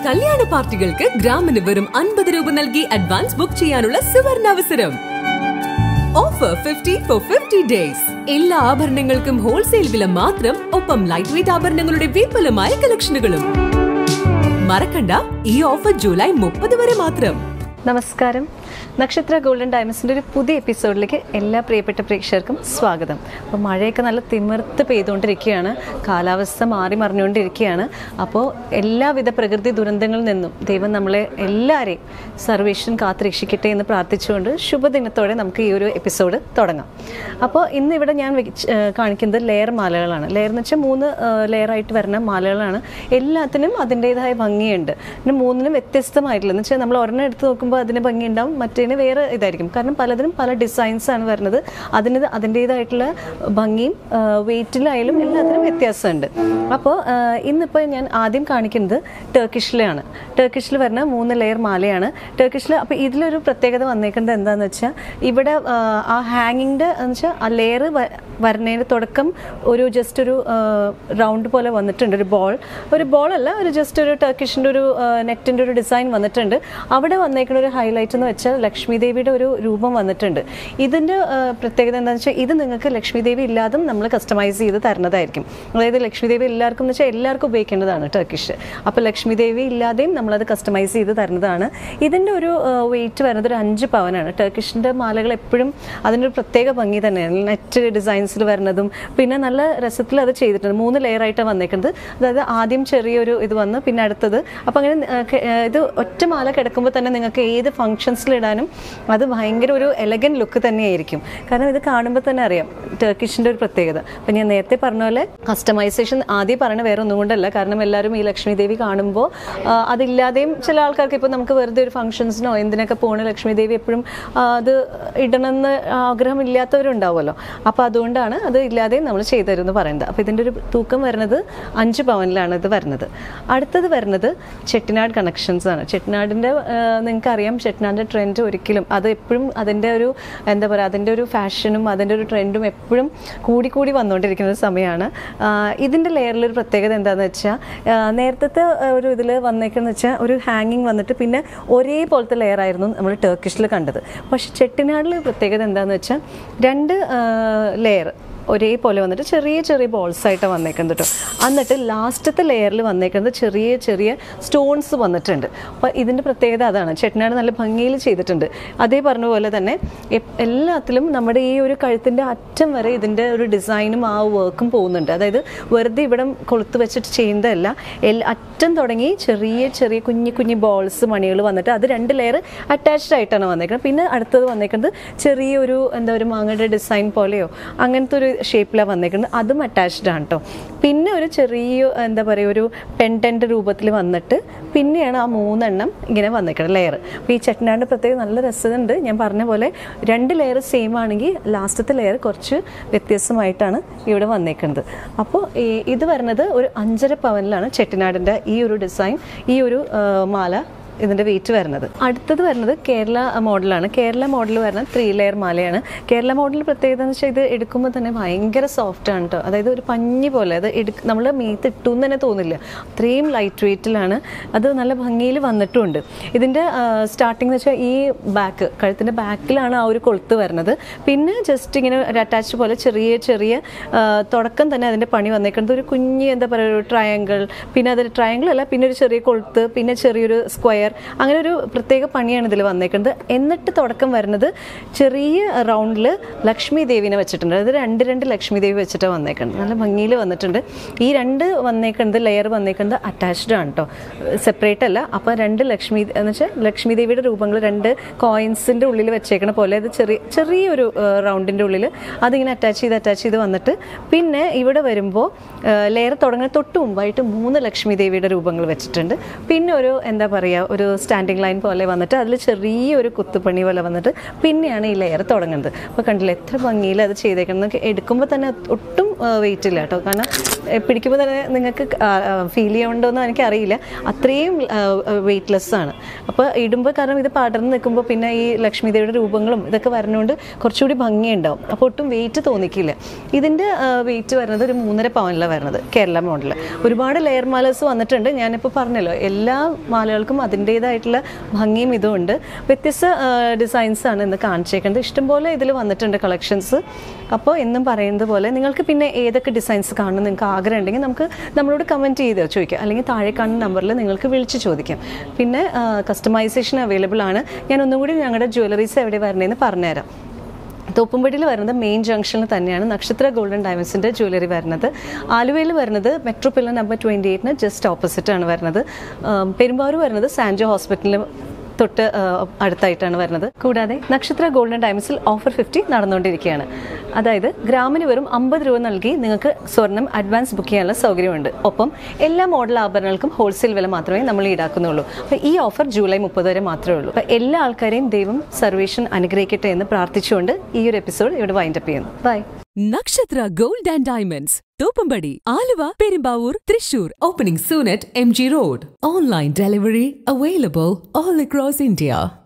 കല്യാണ പാർട്ടികൾക്ക് ഗ്രാമിന് വെറും അൻപത് രൂപ നൽകി അഡ്വാൻസ് ബുക്ക് ചെയ്യാനുള്ള സുവർണ അവസരം offer fifty four fifty days എല്ലാ ആഭരണങ്ങൾക്കും ഹോൾസെയിൽ വില മാത്രം ഒപ്പം ലൈറ്റ് വെയിറ്റ് ആഭരണങ്ങളുടെ വിപുലമായ കളക്ഷനുകളും മറക്കണ്ട ഈ ഓഫർ ജൂലൈ മുപ്പത് വരെ മാത്രം നമസ്കാരം നക്ഷത്ര ഗോൾഡൻ ഡയമണ്ട്സിൻ്റെ ഒരു പുതിയ എപ്പിസോഡിലേക്ക് എല്ലാ പ്രിയപ്പെട്ട പ്രേക്ഷകർക്കും സ്വാഗതം അപ്പോൾ മഴയൊക്കെ നല്ല തിമിർത്ത് പെയ്തുകൊണ്ടിരിക്കുകയാണ് കാലാവസ്ഥ മാറി മറിഞ്ഞുകൊണ്ടിരിക്കുകയാണ് അപ്പോൾ എല്ലാവിധ പ്രകൃതി ദുരന്തങ്ങളിൽ നിന്നും ദൈവം നമ്മളെ എല്ലാവരെയും സർവേഷൻ കാത്തുരക്ഷിക്കട്ടെ എന്ന് പ്രാർത്ഥിച്ചുകൊണ്ട് ശുഭദിനത്തോടെ നമുക്ക് ഈ ഒരു എപ്പിസോഡ് തുടങ്ങാം അപ്പോൾ ഇന്ന് ഇവിടെ ഞാൻ വെച്ച്- ഏഹ് കാണിക്കുന്നത് ലെയർ മാലകളാണ് ലെയർ എന്ന് വെച്ചാൽ മൂന്ന് ലെയറായിട്ട് വരുന്ന മാലകളാണ് എല്ലാത്തിനും അതിൻ്റേതായ ഭംഗിയുണ്ട് പിന്നെ മൂന്നിനും വ്യത്യസ്തമായിട്ടുള്ള എന്ന് വെച്ചാൽ നമ്മൾ ഒരെണ്ണം എടുത്ത് നോക്കുമ്പോൾ അതിന് ഭംഗിയുണ്ടാവും മറ്റേന് വേറെ ഇതായിരിക്കും കാരണം പലതിനും പല ഡിസൈൻസ് ആണ് വരുന്നത് അതിന് അതിൻ്റേതായിട്ടുള്ള ഭംഗിയും വെയിറ്റിലായാലും എല്ലാത്തിനും വ്യത്യാസമുണ്ട് അപ്പോൾ ഇന്നിപ്പോൾ ഞാൻ ആദ്യം കാണിക്കുന്നത് ടർക്കിഷിലാണ് ടർക്കിഷിൽ വരുന്ന മൂന്ന് ലെയർ മാലയാണ് ടർക്കിഷിൽ അപ്പോൾ ഇതിലൊരു പ്രത്യേകത വന്നേക്കുന്നത് എന്താണെന്ന് വെച്ചാൽ ഇവിടെ ആ, ആ ഹാങ്ങിൻ്റെ എന്ന് വെച്ചാൽ ആ ലെയർ വരുന്നതിന് തുടക്കം ഒരു ജസ്റ്റ് ഒരു റൗണ്ട് പോലെ വന്നിട്ടുണ്ട് ഒരു ബോൾ ഒരു ബോൾ അല്ല ഒരു ജസ്റ്റ് ഒരു ടർക്കിഷിൻ്റെ ഒരു നെറ്റിൻ്റെ ഒരു ഡിസൈൻ വന്നിട്ടുണ്ട് അവിടെ വന്നേക്കുന്ന ഒരു ഹൈലൈറ്റ് എന്ന് വെച്ചാൽ ലക്ഷ്മി ദേവിയുടെ ഒരു രൂപം വന്നിട്ടുണ്ട് ഇതിൻ്റെ ആ, പ്രത്യേകത എന്താണെന്ന് വെച്ചാൽ ഇത് നിങ്ങൾക്ക് ലക്ഷ്മി ദേവി ഇല്ലാതും നമ്മൾ കസ്റ്റമൈസ് ചെയ്ത് തരുന്നതായിരിക്കും അതായത് ലക്ഷ്മി ദേവി എല്ലാവർക്കും എന്ന് വെച്ചാൽ എല്ലാവർക്കും ഉപയോഗിക്കേണ്ടതാണ് ടർക്കിഷ് അപ്പോൾ ലക്ഷ്മി ദേവി ഇല്ലാതെയും നമ്മളത് കസ്റ്റമൈസ് ചെയ്ത് തരുന്നതാണ് ഇതിൻ്റെ ഒരു വെയിറ്റ് വരുന്നത് ഒരു അഞ്ച് പവനാണ് ടർക്കിഷിൻ്റെ മാലകൾ എപ്പോഴും അതിനൊരു പ്രത്യേക ഭംഗി തന്നെയാണ് നെറ്റ് ഡിസൈൻസിൽ വരുന്നതും പിന്നെ നല്ല രസത്തിൽ അത് ചെയ്തിട്ടുണ്ട് മൂന്ന് ലെയർ ആയിട്ടാണ് വന്നേക്കുന്നത് അതായത് ആദ്യം ചെറിയൊരു ഇത് വന്ന് പിന്നെ അടുത്തത് അപ്പോൾ അങ്ങനെ ആ, ക- ആ, ഇത് ഒറ്റ മാല കിടക്കുമ്പോൾ തന്നെ നിങ്ങൾക്ക് ഏത് ഫംഗ്ഷൻസിൽ ഇടാനും അത് ഭയങ്കര ഒരു എലഗൻ ലുക്ക് തന്നെയായിരിക്കും കാരണം ഇത് കാണുമ്പോൾ തന്നെ അറിയാം ടർക്കിഷിൻ്റെ ഒരു പ്രത്യേകത അപ്പം ഞാൻ നേരത്തെ പറഞ്ഞ പോലെ കസ്റ്റമൈസേഷൻ ആദ്യം പറയണ വേറെ ഒന്നും കൊണ്ടല്ല കാരണം എല്ലാവരും ഈ ലക്ഷ്മി ദേവി കാണുമ്പോൾ ആ, അതില്ലാതെയും ചില ആൾക്കാർക്ക് ഇപ്പോൾ നമുക്ക് വെറുതെ ഒരു ഫംഗ്ഷൻസിനോ എന്തിനൊക്കെ പോകണ ലക്ഷ്മി ദേവി എപ്പോഴും ആ, അത് ഇടണമെന്ന് ആഗ്രഹമില്ലാത്തവരുണ്ടാവുമല്ലോ അപ്പോൾ അതുകൊണ്ടാണ് അത് ഇല്ലാതെയും നമ്മൾ ചെയ്തു തരുമെന്ന് പറയുന്നത് അപ്പോൾ ഇതിൻ്റെ ഒരു തൂക്കം വരുന്നത് അഞ്ച് പവനിലാണ് ഇത് വരുന്നത് അടുത്തത് വരുന്നത് ചെട്ടിനാട് കണക്ഷൻസ് ആണ് ചെട്ടിനാടിൻ്റെ നിങ്ങൾക്ക് അറിയാം ചെട്ടിനാടിൻ്റെ ട്രെൻഡ് ഒരിക്കലും അത് എപ്പോഴും അതിൻ്റെ ഒരു എന്താ പറയുക അതിൻ്റെ ഒരു ഫാഷനും അതിൻ്റെ ഒരു ട്രെൻഡും എപ്പോഴും കൂടി കൂടി വന്നുകൊണ്ടിരിക്കുന്ന ഒരു സമയമാണ് ഇതിൻ്റെ ലെയറിലൊരു പ്രത്യേകത എന്താണെന്ന് വെച്ചാൽ നേരത്തെ ഒരു ഇതിൽ വന്നേക്കെന്ന് വെച്ചാൽ ഒരു ഹാങ്ങിങ് വന്നിട്ട് പിന്നെ ഒരേപോലത്തെ ലെയർ ആയിരുന്നു നമ്മൾ ടർക്കിഷിൽ കണ്ടത് പക്ഷെ ചെട്ടിനാടിൽ പ്രത്യേകത എന്താണെന്ന് വെച്ചാൽ രണ്ട് ലെയർ ഒരേപോലെ വന്നിട്ട് ചെറിയ ചെറിയ ബോൾസ് ആയിട്ട് വന്നേക്കുന്നത് കേട്ടോ എന്നിട്ട് ലാസ്റ്റത്തെ ലെയറിൽ വന്നേക്കുന്നത് ചെറിയ ചെറിയ സ്റ്റോൺസ് വന്നിട്ടുണ്ട് അപ്പോൾ ഇതിൻ്റെ പ്രത്യേകത അതാണ് ചെട്ടിനാട് നല്ല ഭംഗിയിൽ ചെയ്തിട്ടുണ്ട് അതേ പറഞ്ഞ പോലെ തന്നെ എപ്- എല്ലാത്തിലും നമ്മുടെ ഈ ഒരു കഴുത്തിൻ്റെ അറ്റം വരെ ഇതിൻ്റെ ഒരു ഡിസൈനും ആ വർക്കും പോകുന്നുണ്ട് അതായത് വെറുതെ ഇവിടെ കൊളുത്ത് വെച്ചിട്ട് ചെയ്യുന്നതല്ല എൽ അറ്റം തുടങ്ങി ചെറിയ ചെറിയ കുഞ്ഞു കുഞ്ഞു ബോൾസ് മണികൾ വന്നിട്ട് അത് രണ്ട് ലെയർ അറ്റാച്ച്ഡ് ആയിട്ടാണ് വന്നേക്കുന്നത് പിന്നെ അടുത്തത് വന്നേക്കുന്നത് ചെറിയൊരു എന്താ ഒരു മാങ്ങയുടെ ഡിസൈൻ പോലെയോ അങ്ങനത്തെ ഒരു ഷേപ്പിലാണ് വന്നേക്കുന്നത് അതും അറ്റാച്ച്ഡ് ആണ് കേട്ടോ പിന്നെ ഒരു ചെറിയ എന്താ പറയുക ഒരു പെൻഡൻ്റ് രൂപത്തിൽ വന്നിട്ട് പിന്നെയാണ് ആ മൂന്നെണ്ണം ഇങ്ങനെ വന്നേക്കുന്നത് ലെയർ അപ്പോൾ ഈ ചട്ടിനാടിൻ്റെ പ്രത്യേകം നല്ല രസമുണ്ട് ഞാൻ പറഞ്ഞ പോലെ രണ്ട് ലെയർ സെയിം ആണെങ്കിൽ ലാസ്റ്റത്തെ ലെയർ കുറച്ച് വ്യത്യസ്തമായിട്ടാണ് ഇവിടെ വന്നേക്കുന്നത് അപ്പോൾ ഈ- ഇത് വരുന്നത് ഒരു അഞ്ചര പവനിലാണ് ചെട്ടിനാടിൻ്റെ ഈ ഒരു ഡിസൈൻ ഈ ഒരു ആ, മാല ഇതിൻ്റെ വെയിറ്റ് വരുന്നത് അടുത്തത് വരുന്നത് കേരള മോഡലാണ് കേരള മോഡൽ വരുന്നത് ത്രീ ലെയർ മാലയാണ് കേരള മോഡൽ പ്രത്യേകത എന്ന് വെച്ചാൽ ഇത് എടുക്കുമ്പോൾ തന്നെ ഭയങ്കര സോഫ്റ്റ് ആണ് കേട്ടോ അതായത് ഒരു പഞ്ഞി പോലെ അത് എടുക്ക നമ്മൾ മീത്ത് ഇട്ടു എന്ന് തന്നെ തോന്നില്ല അത്രയും ലൈറ്റ് വെയിറ്റിലാണ് അത് നല്ല ഭംഗിയിൽ വന്നിട്ടുമുണ്ട് ഇതിൻ്റെ സ്റ്റാർട്ടിംഗ് എന്ന് വെച്ചാൽ ഈ ബാക്ക് കഴുത്തിൻ്റെ ബാക്കിലാണ് ആ ഒരു കൊളുത്ത് വരുന്നത് പിന്നെ ജസ്റ്റ് ഇങ്ങനെ ഒരു അറ്റാച്ച് പോലെ ചെറിയ ചെറിയ ആ, തുടക്കം തന്നെ അതിൻ്റെ പണി വന്നേക്കുന്നത് ഒരു കുഞ്ഞ് എന്താ പറയുക ഒരു ട്രയാങ്കിൾ പിന്നെ അതിൽ ട്രയാങ്കിൾ അല്ല പിന്നെ ഒരു ചെറിയ കൊളുത്ത് പിന്നെ ചെറിയൊരു സ്ക്വയർ അങ്ങനെ ഒരു പ്രത്യേക പണിയാണ് ഇതിൽ വന്നേക്കുന്നത് എന്നിട്ട് തുടക്കം വരുന്നത് ചെറിയ റൗണ്ടിൽ ലക്ഷ്മി ദേവിനെ വെച്ചിട്ടുണ്ട് അതായത് രണ്ട് രണ്ട് ലക്ഷ്മി ദേവി വെച്ചിട്ട് വന്നേക്കുന്നത് നല്ല ഭംഗിയിൽ വന്നിട്ടുണ്ട് ഈ രണ്ട് വന്നേക്കുന്നത് ലെയർ വന്നേക്കുന്നത് അറ്റാച്ച്ഡ് ആണ് കേട്ടോ സെപ്പറേറ്റ് അല്ല അപ്പോൾ രണ്ട് ലക്ഷ്മി എന്ന് വെച്ചാൽ ലക്ഷ്മി ദേവിയുടെ രൂപങ്ങൾ രണ്ട് കോയിൻസിൻ്റെ ഉള്ളിൽ വെച്ചേക്കണ പോലെ അത് ചെറിയ ചെറിയൊരു റൗണ്ടിൻ്റെ ഉള്ളിൽ അതിങ്ങനെ അറ്റാച്ച് ചെയ്ത് അറ്റാച്ച് ചെയ്ത് വന്നിട്ട് പിന്നെ ഇവിടെ വരുമ്പോൾ ലെയർ തുടങ്ങുന്ന തൊട്ട് മുമ്പായിട്ട് മൂന്ന് ലക്ഷ്മി ദേവിയുടെ രൂപങ്ങൾ വെച്ചിട്ടുണ്ട് പിന്നെ ഒരു എന്താ പറയുക ഒരു സ്റ്റാൻഡിങ് ലൈൻ പോലെ വന്നിട്ട് അതിൽ ചെറിയൊരു കുത്തുപണി പോലെ വന്നിട്ട് പിന്നെയാണ് ഈ ലെയർ തുടങ്ങുന്നത് അപ്പോൾ കണ്ടില്ല എത്ര ഭംഗിയിൽ അത് ചെയ്തേക്കുന്നത് എടുക്കുമ്പോൾ തന്നെ ഒട്ടും വെയിറ്റ് ഇല്ല കേട്ടോ കാരണം ഏ, പിടിക്കുമ്പോൾ തന്നെ നിങ്ങൾക്ക് ഫീൽ ചെയ്യുന്നുണ്ടോ എന്ന് എനിക്കറിയില്ല അത്രയും വെയിറ്റ്ലെസ് ആണ് അപ്പോൾ ഇടുമ്പോൾ കാരണം ഇത് പടർന്ന് നിൽക്കുമ്പോൾ പിന്നെ ഈ ലക്ഷ്മിദേവിയുടെ രൂപങ്ങളും ഇതൊക്കെ വരുന്നതുകൊണ്ട് കുറച്ചുകൂടി ഭംഗിയുണ്ടാവും അപ്പോൾ ഒട്ടും വെയിറ്റ് തോന്നിക്കില്ല ഇതിൻ്റെ വെയിറ്റ് വരുന്നത് ഒരു മൂന്നര പവനിലാണ് വരുന്നത് കേരള മോഡൽ ഒരുപാട് ലെയർ മാലേഴ്സ് വന്നിട്ടുണ്ട് ഞാനിപ്പോൾ പറഞ്ഞല്ലോ എല്ലാ മാലകൾക്കും അതിൻ്റേതായിട്ടുള്ള ഭംഗിയും ഇതുമുണ്ട് വ്യത്യസ്ത ഡിസൈൻസ് ആണ് ഇന്ന് കാണിച്ചേക്കുന്നത് ഇഷ്ടംപോലെ ഇതിൽ വന്നിട്ടുണ്ട് കളക്ഷൻസ് അപ്പോൾ എന്നും പറയുന്നത് പോലെ നിങ്ങൾക്ക് പിന്നെ ഏതൊക്കെ ഡിസൈൻസ് കാണണം നിങ്ങൾക്ക് ആഗ്രഹം ഉണ്ടെങ്കിൽ നമുക്ക് നമ്മളോട് കമൻറ്റ് ചെയ്ത് ചോദിക്കാം അല്ലെങ്കിൽ താഴെ കാണുന്ന നമ്പറിൽ നിങ്ങൾക്ക് വിളിച്ച് ചോദിക്കാം പിന്നെ കസ്റ്റമൈസേഷൻ അവൈലബിൾ ആണ് ഞാൻ ഒന്നും കൂടി ഞങ്ങളുടെ ജ്വല്ലറീസ് എവിടെ വരണേന്ന് പറഞ്ഞുതരാം തോപ്പുംപടിയിൽ വരുന്നത് മെയിൻ ജംഗ്ഷനിൽ തന്നെയാണ് നക്ഷത്ര ഗോൾഡൻ ഡയമണ്ട്സിൻ്റെ ജ്വല്ലറി വരുന്നത് ആലുവയിൽ വരുന്നത് മെട്രോ പില്ലർ നമ്പർ ട്വൻറ്റി എയ്റ്റിന് ജസ്റ്റ് ഓപ്പോസിറ്റ് ആണ് വരുന്നത് ആം, പെരുമ്പാവൂർ വരുന്നത് സാൻജോ ഹോസ്പിറ്റലിൽ തൊട്ട് ആ, അടുത്തായിട്ടാണ് വരുന്നത് കൂടാതെ നക്ഷത്ര ഗോൾഡൻ ഡയമണ്ട്സിൽ ഓഫർ ഫിഫ്റ്റി നടന്നുകൊണ്ടിരിക്കുകയാണ് അതായത് ഗ്രാമിന് വെറും അമ്പത് രൂപ നൽകി നിങ്ങൾക്ക് സ്വർണം അഡ്വാൻസ് ബുക്ക് ചെയ്യാനുള്ള സൗകര്യമുണ്ട് ഒപ്പം എല്ലാ മോഡൽ ആഭരണങ്ങൾക്കും ഹോൾസെയിൽ വില മാത്രമേ നമ്മൾ ഈടാക്കുന്നുള്ളൂ അപ്പോൾ ഈ ഓഫർ ജൂലൈ മുപ്പത് വരെ മാത്രമേ ഉള്ളൂ അപ്പോൾ എല്ലാ ആൾക്കാരെയും ദൈവം സർവേഷൻ അനുഗ്രഹിക്കട്ടെ എന്ന് പ്രാർത്ഥിച്ചുകൊണ്ട് ഈ ഒരു എപ്പിസോഡ് ഇവിടെ വൈൻഡപ്പ് ചെയ്യുന്നു by Nakshatra gold and diamonds Thoppumpady Aluva Perumbavoor Thrissur opening soon at M G road online delivery available all across India